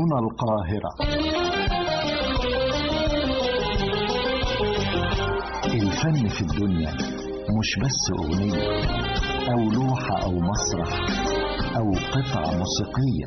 بانوراما القاهرة الفن في الدنيا مش بس أغنية أو لوحة أو مسرح أو قطعة موسيقية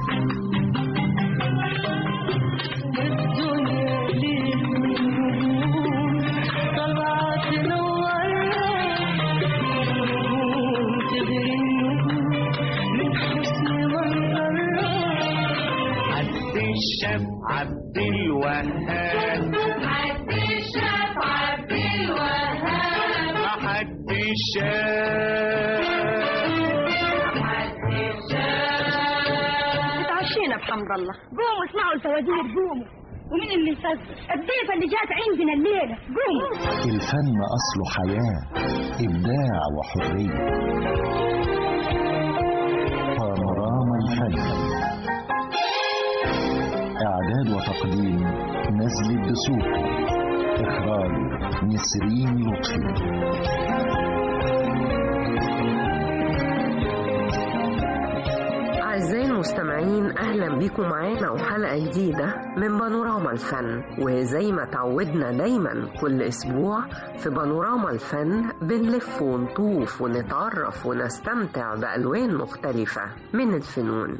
عبد الشاب عبد الوهاب عبد الشاف عبد الوهاب ما حد شاف عبد الشاف اتعشينا بحمد الله قوموا اسمعوا الفوازير قوموا ومين اللي يفزر الضيفة اللي جات عندنا الليلة قوموا الفن أصله حياة إبداع وحرية بانوراما الفن إعداد وتقديم نزل الدسوقي إخراج نسرين لطفي أعزائي المستمعين أهلا بكم معانا وحلقة جديدة من بانوراما الفن وزي ما تعودنا دايما كل أسبوع في بانوراما الفن بنلف ونطوف ونتعرف ونستمتع بألوان مختلفة من الفنون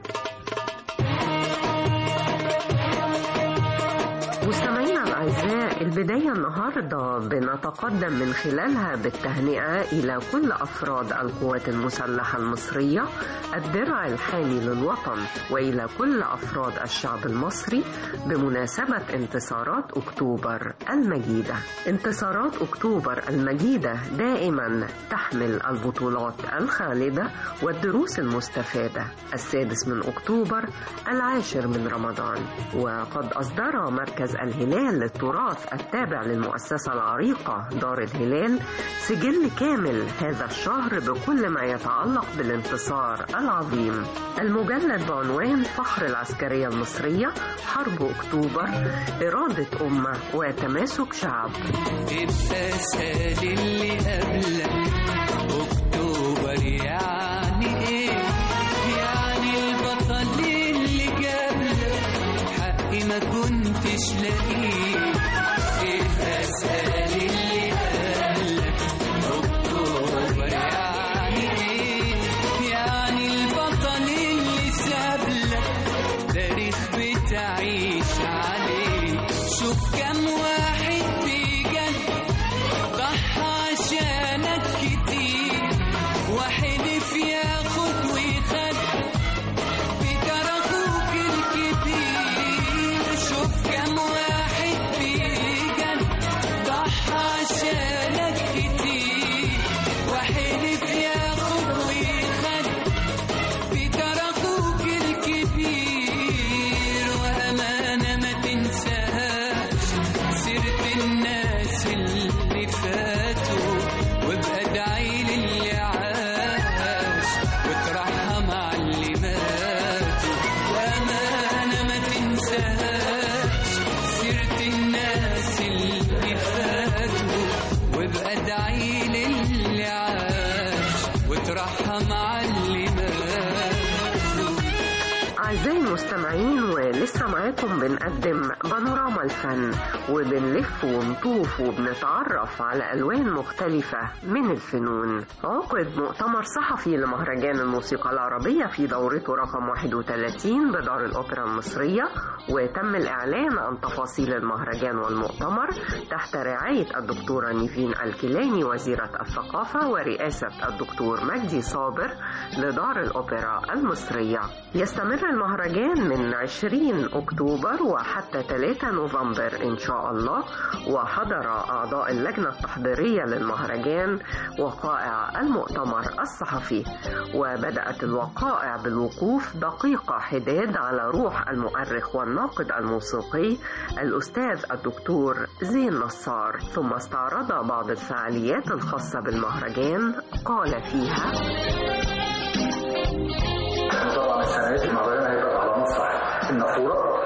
مستمعينا الأعزاء البداية النهاردة بنتقدم من خلالها بالتهنئة إلى كل أفراد القوات المسلحة المصرية الدرع الحامي للوطن وإلى كل أفراد الشعب المصري بمناسبة انتصارات أكتوبر المجيدة انتصارات أكتوبر المجيدة دائما تحمل البطولات الخالدة والدروس المستفادة السادس من أكتوبر العاشر من رمضان وقد أصدر مركز الهلال للتراث التابع للمؤسسة العريقة دار الهلال سجل كامل هذا الشهر بكل ما يتعلق بالانتصار العظيم المجلد بعنوان فخر العسكرية المصرية حرب أكتوبر إرادة أمة وتماسك شعب ابقى سال اللي قبلك اكتوبر يعني ايه يعني البطل اللي جابلك حقي ما كنتش لاقيه ابقى سال اللي قبلك اكتوبر يعني ايه يعني البطل اللي سابلك تاريخ بتعيش عليه شوف كم واحد بجد ضحى عشانك كتير وحلف ياخد ويخد بجرى اخوك الكبير شوف كم واحد بجد ضحى عشانك كتير وحلف ياخد ويخد بجرى اخوك الكبير وامانه ما تنساهاش سيرة الناس اللي فاتوا وابقى ادعي للي عاش وترحم على اللي ماتوا وامانه ما تنساهاش سيرة الناس اللي فاتوا وابقى ادعي للي عاش وترحم على اللي ماتوا أعزائي المستمعين ولسه معاكم بنقدم بانوراما الفن وبنلف ونطوف وبنتعرف على ألوان مختلفة من الفنون عقد مؤتمر صحفي لمهرجان الموسيقى العربية في دورته رقم 31 بدار الأوبرا المصرية وتم الإعلان عن تفاصيل المهرجان والمؤتمر تحت رعاية الدكتورة نيفين الكيلاني وزيرة الثقافة ورئاسة الدكتور مجدي صابر لدار الأوبرا المصرية يستمر المهرجان من 20 أكتوبر وحتى 3 نوفمبر إن شاء الله وحضر أعضاء اللجنة التحضيرية للمهرجان وقائع المؤتمر الصحفي وبدأت الوقائع بالوقوف دقيقة حداد على روح المؤرخ والناقد الموسيقي الأستاذ الدكتور زين نصار ثم استعرض بعض الفعاليات الخاصة بالمهرجان قال فيها طبعا السنه دي المهرجان هيبقى على مسرح النافوره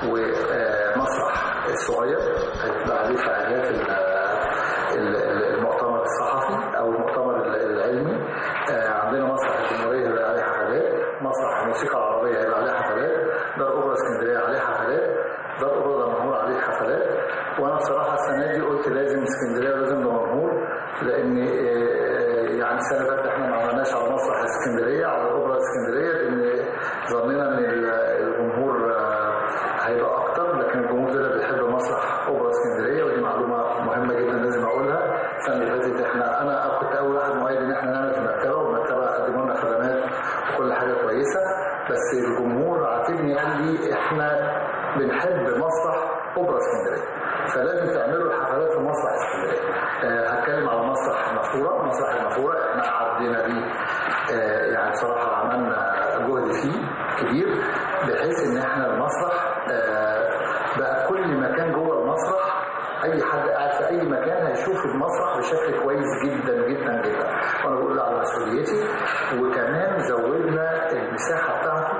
ومسرح الصغير هيبقى عليه فعاليات ال- ال- ال- المؤتمر الصحفي او المؤتمر العلمي آه، عندنا مسرح الجمهوريه هيبقى عليه حفلات مسرح الموسيقى العربيه هيبقى عليه حفلات دار اوبرا اسكندريه اسكندريه عليه حفلات ده الاوبرا دمنهور عليه حفلات وانا بصراحه السنه دي قلت لازم اسكندريه ولازم دمنهور لان آه، يعني السنه اللي فاتت احنا ما عملناش على مسرح اسكندريه على الاوبرا اسكندريه لان ظننا ان ال- الجمهور آه، هيبقى اكتر لكن الجمهور ده بيحب مسرح اوبرا اسكندريه ودي معلومه مهمه جدا لازم اقولها السنه اللي فاتت احنا انا كنت اول واحد مؤيد ان احنا نعمل في المكتبه والمكتبه قدموا لنا خدمات وكل حاجه كويسه بس الجمهور عاتبني قال لي احنا بنحب مسرح اوبرا اسكندريه فلازم تعملوا الحفلات في مسرح اسكندريه آه هتكلم على مسرح النافوره مسرح النافوره احنا عدينا بيه آه يعني بصراحه عملنا جهد فيه كبير بحيث ان احنا المسرح آه بقى كل مكان جوه المسرح اي حد قاعد في اي مكان هيشوف المسرح بشكل كويس جدا جدا جدا وانا بقول على مسؤوليتي وكمان زودنا المساحه بتاعته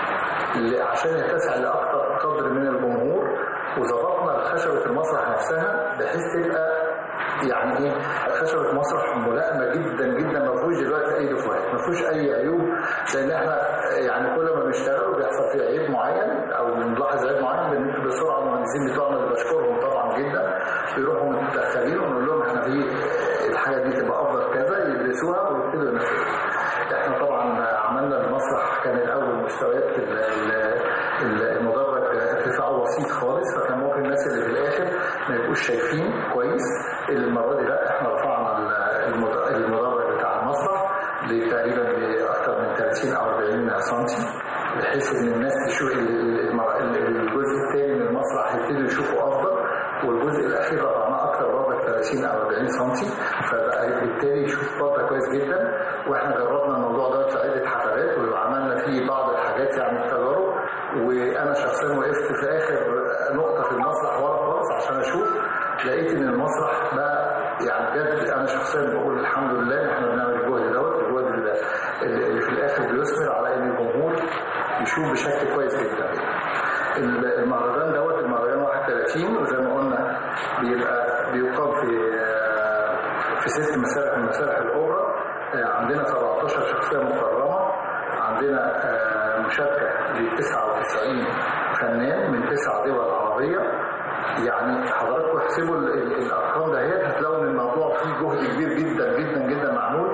ل- عشان يتسع لاكثر قدر من الجمهور وظبطنا خشبه المسرح نفسها بحيث تبقى يعني ايه خشبه مسرح ملائمه جدا جدا ما فيهوش دلوقتي اي دفوات ما فيهوش اي عيوب لان احنا يعني كل ما بنشتغل بيحصل فيه عيب معين او بنلاحظ عيب معين بن- بسرعه المهندسين بتوعنا اللي بشكرهم طبعا جدا بيروحوا متدخلين ونقول لهم احنا في الحاجه دي تبقى افضل كذا يدرسوها ويبتدوا ينفذوها احنا طبعا عملنا المسرح كان الاول مستويات ال- ال- ال- المدرج ارتفاعه بسيط خالص فكان ممكن الناس اللي في الاخر ما يبقوش شايفين كويس المره دي لا احنا رفعنا ال- المد- المدرج بتاع المسرح لتقريبا لاكثر من 30 او 40 سم بحيث ان الناس تشوف ال- المر- ال- الجزء الثاني من المسرح يبتدوا يشوفوا افضل والجزء الاخير رفعناه اكثر برضه 30 او 40 سم فبقى بالتالي يشوف برضه كويس جدا واحنا جربنا الموضوع ده في عده حفلات وعملنا فيه بعض الحاجات يعني التجارب وانا شخصيا وقفت في اخر نقطه في المسرح ورا خالص عشان اشوف لقيت ان المسرح ده يعني بجد انا شخصيا بقول الحمد لله ان احنا بنعمل الجهد دوت الجهد اللي, اللي في الاخر بيثمر على ان الجمهور يشوف بشكل كويس جدا المهرجان دوت المهرجان 31 وزي ما قلنا بيبقى بيقام في في ست مسارح من مسارح الاوبرا عندنا 17 شخصيه مكرمه عندنا آه، مشاركه ل 99 فنان من تسع دول عربيه يعني حضراتكم احسبوا ال- ال- الارقام دهيت هتلاقوا ان الموضوع فيه جهد كبير جدا جدا جدا معمول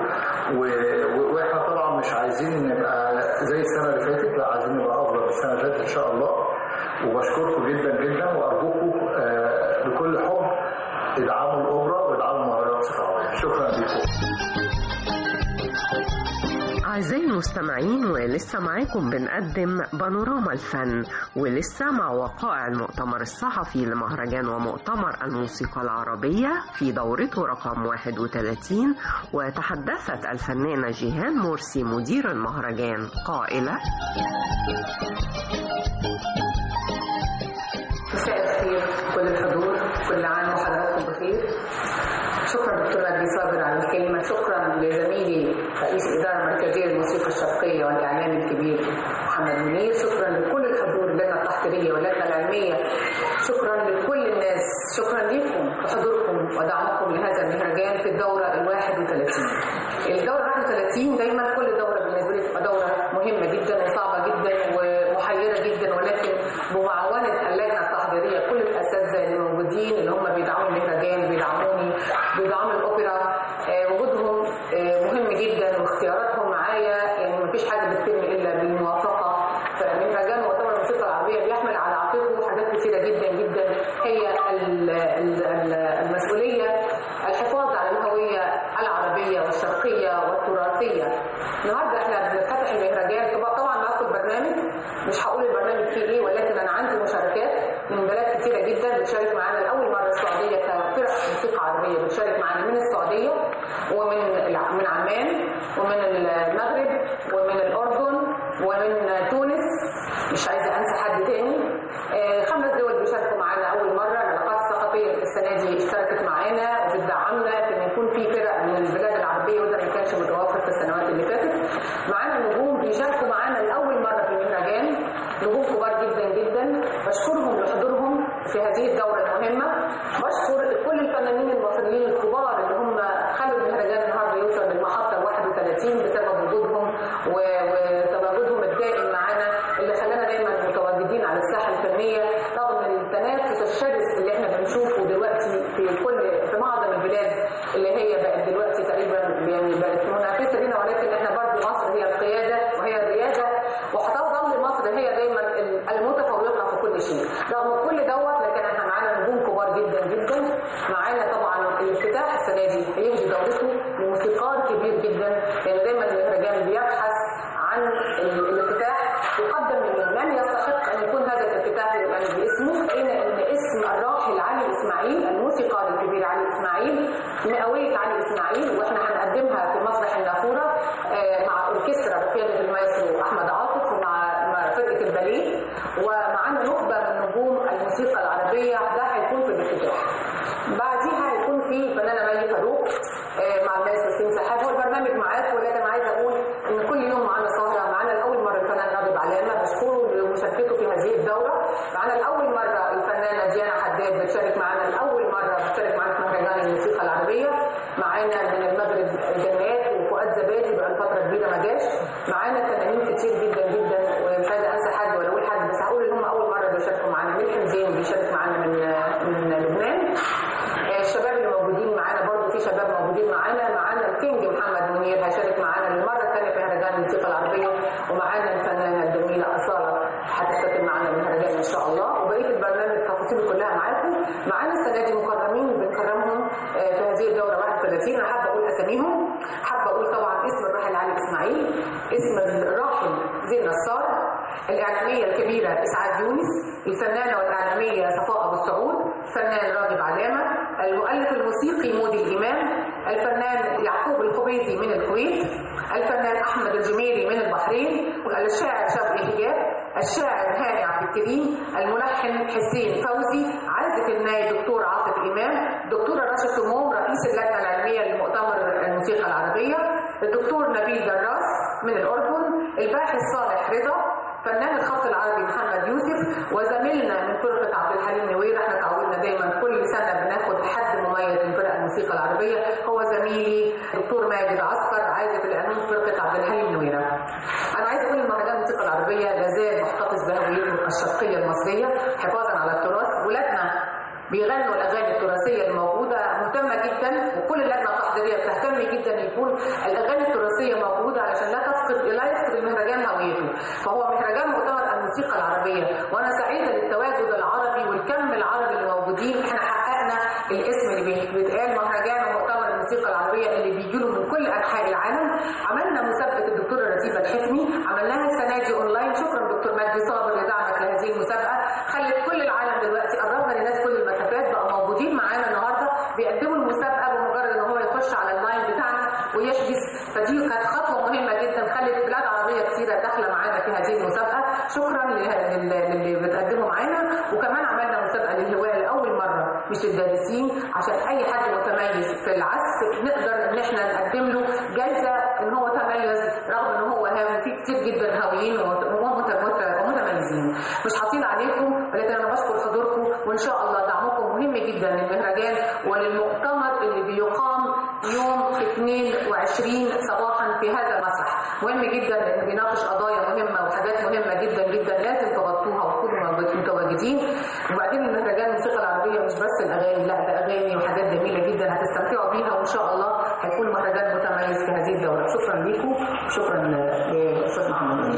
و- و- واحنا طبعا مش عايزين نبقى زي السنه اللي فاتت لا عايزين نبقى افضل من السنه اللي فاتت ان شاء الله وبشكركم جدا جدا وارجوكم آه، بكل حب ادعموا الاوبرا وادعموا المهرجانات الصحراويه شكرا لكم أعزائي المستمعين ولسه معاكم بنقدم بانوراما الفن ولسه مع وقائع المؤتمر الصحفي لمهرجان ومؤتمر الموسيقى العربية في دورته رقم 31 وتحدثت الفنانة جيهان مرسي مدير المهرجان قائلة مساء الخير كل الحضور كل عام وحضراتكم بخير شكرا دكتور نادي صابر على الكلمة شكرا لزميلي رئيس الإدارة المركزية للموسيقى الشرقية والإعلام الكبير محمد منير شكرا لكل الحضور اللجنة التحضيرية واللجنة العلمية شكرا لكل الناس شكرا لكم بحضوركم ودعمكم لهذا المهرجان في الدورة ال 31 الدورة 31 دايما كل دورة بالنسبة لي تبقى دورة مهمة جدا وصعبة جدا ومحيرة جدا ولكن بمعاونة اللجنة التحضيرية كل الأساتذة اللي موجودين اللي هم بيدعموا المهرجان بيدعموني بيدعموا الأوبرا آه، وجودهم آه، مهم جدا واختياراتهم معايا يعني مفيش حاجة بتتم إلا بالموافقة فمهرجان مؤتمر الموسيقى العربية بيحمل على عاتقه حاجات كثيرة جدا جدا هي ال- ال- ال- المسؤولية الحفاظ على الهوية العربية والشرقية والتراثية النهارده احنا بنفتتح المهرجان طبعا طبعا باخد برنامج مش هقول البرنامج فيه ايه ولكن انا عندي مشاركات من بلاد كثيره جدا بتشارك معانا لاول مره السعوديه كفرق موسيقى عربيه بتشارك معانا من السعوديه ومن الع- من عمان ومن المغرب ومن الاردن ومن تونس مش عايزه انسى حد تاني آه، خمس دول بيشاركوا معانا اول مره العلاقات الثقافيه السنه دي اشتركت معانا وبتدعمنا في ان يكون في فرق من البلاد العربيه وده ما كانش متوفر في السنوات اللي فاتت معانا نجوم بيشاركوا معانا لاول مره في المهرجان نجوم كبار جدا جدا بشكرهم لحضورهم في هذه الدوره المهمه بشكر كل الفنانين المصريين الكبار اللي هم خلوا المهرجان النهارده يوصل للمحطه ال 31 بسبب وجودهم و- وتواجدهم الدائم معانا اللي خلانا دايما متواجدين على الساحه الساحه الفنيه رغم التنافس الشرس اللي احنا بنشوفه دلوقتي في كل في معظم البلاد اللي هي بقت دلوقتي تقريبا يعني بقت منافسه لنا ولكن احنا برضه مصر هي القياده وهي الرياده وهتظل مصر هي دايما المتفوقه في كل شيء رغم كل دوت لكن احنا معانا نجوم كبار جدا جدا معانا طبعا الافتتاح السنه دي هيجي دورته لموسيقار كبير جدا لان دايما المهرجان بيبحث عن ال- الافتتاح يقدم لمن من يستحق ان يكون هذا الافتتاح يبقى باسمه لان ان اسم الراحل علي اسماعيل الموسيقار الكبير علي اسماعيل مئويه علي اسماعيل واحنا هنقدمها في مسرح النافوره آه، مع اوركسترا بقياده المايسترو احمد عاطف ومع مع فرقه الباليه ومعانا نخبه من نجوم الموسيقى العربيه ده هيكون في الافتتاح بعديها هيكون في فنانه مي فاروق آه، مع المايسترو سيم سحاب هو البرنامج معاكم ولكن عايزه اقول ان كل يوم معانا سهره معانا لاول مره الفنان راغب علامه بشكره لمشاركته في هذه الدوره معانا لاول مره الفنانه ديانا حداد بتشارك معانا لاول مره بتشارك معانا في مهرجان الموسيقى العربيه معانا من المغرب جنات وفؤاد زبادي بقى فتره كبيره ما جاش معانا فنانين كتير جدا جدا ومش عايزه انسى حد ولا اقول حد بس هقول ان هم اول مره بيشاركوا معانا ملحم زين بيشارك معانا من من لبنان آه، الشباب اللي موجودين معانا برضو في شباب موجودين معانا معانا الكينج محمد منير هيشارك معانا للمره الثانيه في مهرجان الموسيقى العربيه ومعانا الفنانه الجميله اصاله هتشترك معانا المهرجان ان شاء الله وبقيه البرنامج تفاصيله كلها معاكم معانا السنه دي مكرمين بنكرمهم آه، في هذه الدوره 31 انا حابه اقول اساميهم حابه اقول طبعا اسم الراحل علي اسماعيل اسم الراحل زين نصار الإعلامية الكبيرة إسعاد يونس الفنانة والإعلامية صفاء أبو السعود الفنان راغب علامة المؤلف الموسيقي مودي الإمام الفنان يعقوب الخبيزي من الكويت الفنان أحمد الجميلي من البحرين الشاعر شوقي حجاب الشاعر هاني عبد الكريم الملحن حسين فوزي عازف الناي دكتور عاطف إمام دكتورة رشا سموم رئيس اللجنة العلمية لمؤتمر الموسيقى العربية الدكتور نبيل دراس من الأردن الباحث صالح رضا فنان الخط العربي محمد يوسف وزميلنا من فرقة عبد الحليم نوير احنا تعودنا دايما كل سنة بناخد حد مميز من فرق الموسيقى العربية هو زميلي دكتور ماجد عسكر عازف العلوم فرقة عبد الحليم نوير انا عايز اقول المهرجان الموسيقى العربية لازال محتفظ بهويته الشرقية المصرية حفاظا على التراث ولادنا بيغنوا الاغاني التراثيه الموجوده مهتمه جدا وكل اللجنه التحضيريه بتهتم جدا يكون الاغاني التراثيه موجوده علشان لا تفقد لا يفقد المهرجان هويته فهو مهرجان مؤتمر الموسيقى العربيه وانا سعيده للتواجد العربي والكم العربي اللي موجودين احنا حققنا الاسم اللي بي- بيتقال مهرجان ومؤتمر الموسيقى العربيه اللي بيجي له من كل انحاء العالم عملنا مسابقه الدكتوره رتيبه الحفني عملناها السنه دي اونلاين شكرا دكتور مجدي صابر لدعمك لهذه المسابقه خلت كل العالم دلوقتي قربنا للناس كل المسافات بقى موجودين معانا النهارده بيقدموا المسابقه بمجرد ان هو يخش على اللاين بتاعنا ويحجز فدي كانت خطوه مهمه جدا خلت بلاد عربيه كثيره داخله معانا في هذه المسابقه شكرا له- لل- للي بتقدموا معانا وكمان عملنا مسابقه للهواة لاول مره مش للدارسين عشان اي حد متميز في العزف نقدر ان احنا نقدم له جايزه ان هو تميز رغم ان هو هاوي في كتير جدا هاويين ومت- ومت- مت- ومتميزين مش هطيل عليكم ولكن انا بشكر حضوركم وان شاء الله دعمكم مهم جدا للمهرجان وللمؤتمر اللي بيقام يوم 22 صباحا في هذا المسرح مهم جدا لانه بيناقش قضايا مهمه وحاجات مهمه جدا جدا لازم تغطوها وتكونوا موجود- متواجدين وبعدين المهرجان الموسيقى العربيه مش بس الاغاني لا ده اغاني وحاجات جميله جدا هتستمتعوا بيها وان شاء الله هيكون مهرجان متميز في هذه الدوره شكرا لكم شكرا للاستاذ محمد منير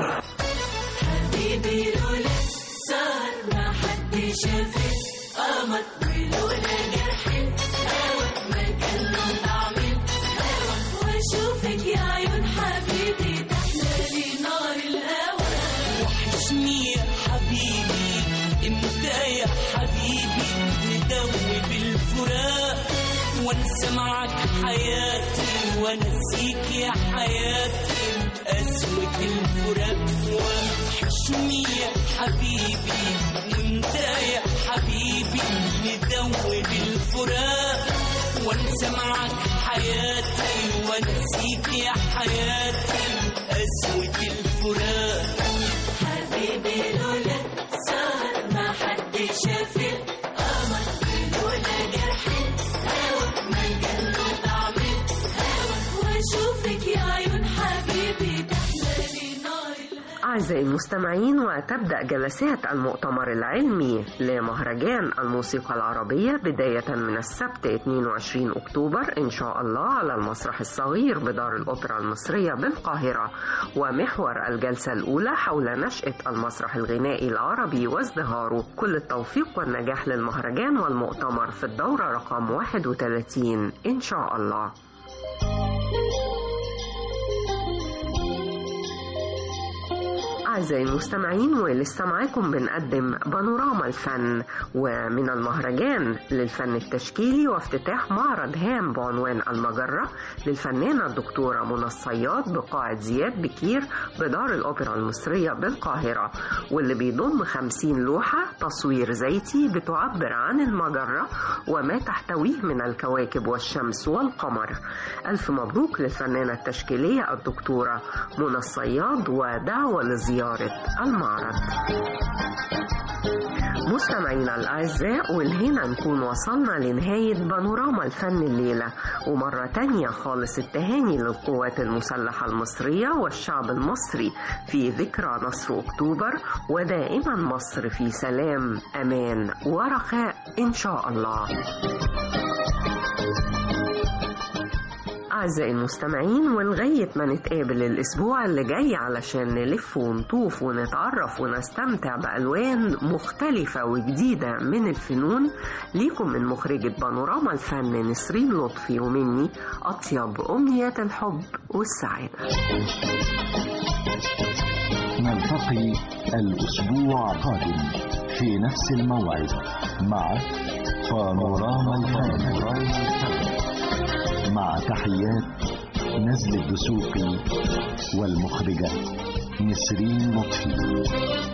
حبيبي لولا سهر ما حد شافك قمر ولولا جرح الهوى ما كان له طعم الهوى واشوفك يا عيون حبيبي تحلالي نار الهوى وحشني يا حبيبي امتى يا حبيبي ندوب الفراق وانسى معك حياتي وانسيك يا حياتي قسوة الفراق وحشني يا حبيبي وامتى يا حبيبي ندوب الفراق وانسى معك حياتي وانسيك يا حياتي قسوة الفراق حبيبي لولا سهر ما حد شافك قمر ولولا جرح الهوى ما كان له طعم الهوى واشوفك يا عيون حبيبي تحلالي نار الهوى أعزائي المستمعين وتبدأ جلسات المؤتمر العلمي لمهرجان الموسيقى العربية بداية من السبت 22 أكتوبر إن شاء الله على المسرح الصغير بدار الأوبرا المصرية بالقاهرة ومحور الجلسة الأولى حول نشأة المسرح الغنائي العربي وازدهاره كل التوفيق والنجاح للمهرجان والمؤتمر في الدورة رقم 31 إن شاء الله أعزائي المستمعين ولسه معاكم بنقدم بانوراما الفن ومن المهرجان للفن التشكيلي وافتتاح معرض هام بعنوان المجرة للفنانة الدكتورة منى الصياد بقاعة زياد بكير بدار الأوبرا المصرية بالقاهرة واللي بيضم خمسين لوحة تصوير زيتي بتعبر عن المجرة وما تحتويه من الكواكب والشمس والقمر ألف مبروك للفنانة التشكيلية الدكتورة منى الصياد ودعوة لزيارة المعرض مستمعينا الأعزاء والهنا نكون وصلنا لنهاية بانوراما الفن الليلة ومرة تانية خالص التهاني للقوات المسلحة المصرية والشعب المصري في ذكرى نصر أكتوبر ودائما مصر في سلام أمان ورخاء إن شاء الله أعزائي المستمعين ولغاية ما نتقابل الأسبوع اللي جاي علشان نلف ونطوف ونتعرف ونستمتع بألوان مختلفة وجديدة من الفنون ليكم من مخرجة بانوراما الفن نسرين لطفي ومني أطيب أمنيات الحب والسعادة نلتقي الأسبوع القادم في نفس الموعد مع بانوراما الفن مع تحيات نزل الدسوقي والمخرجة نسرين لطفي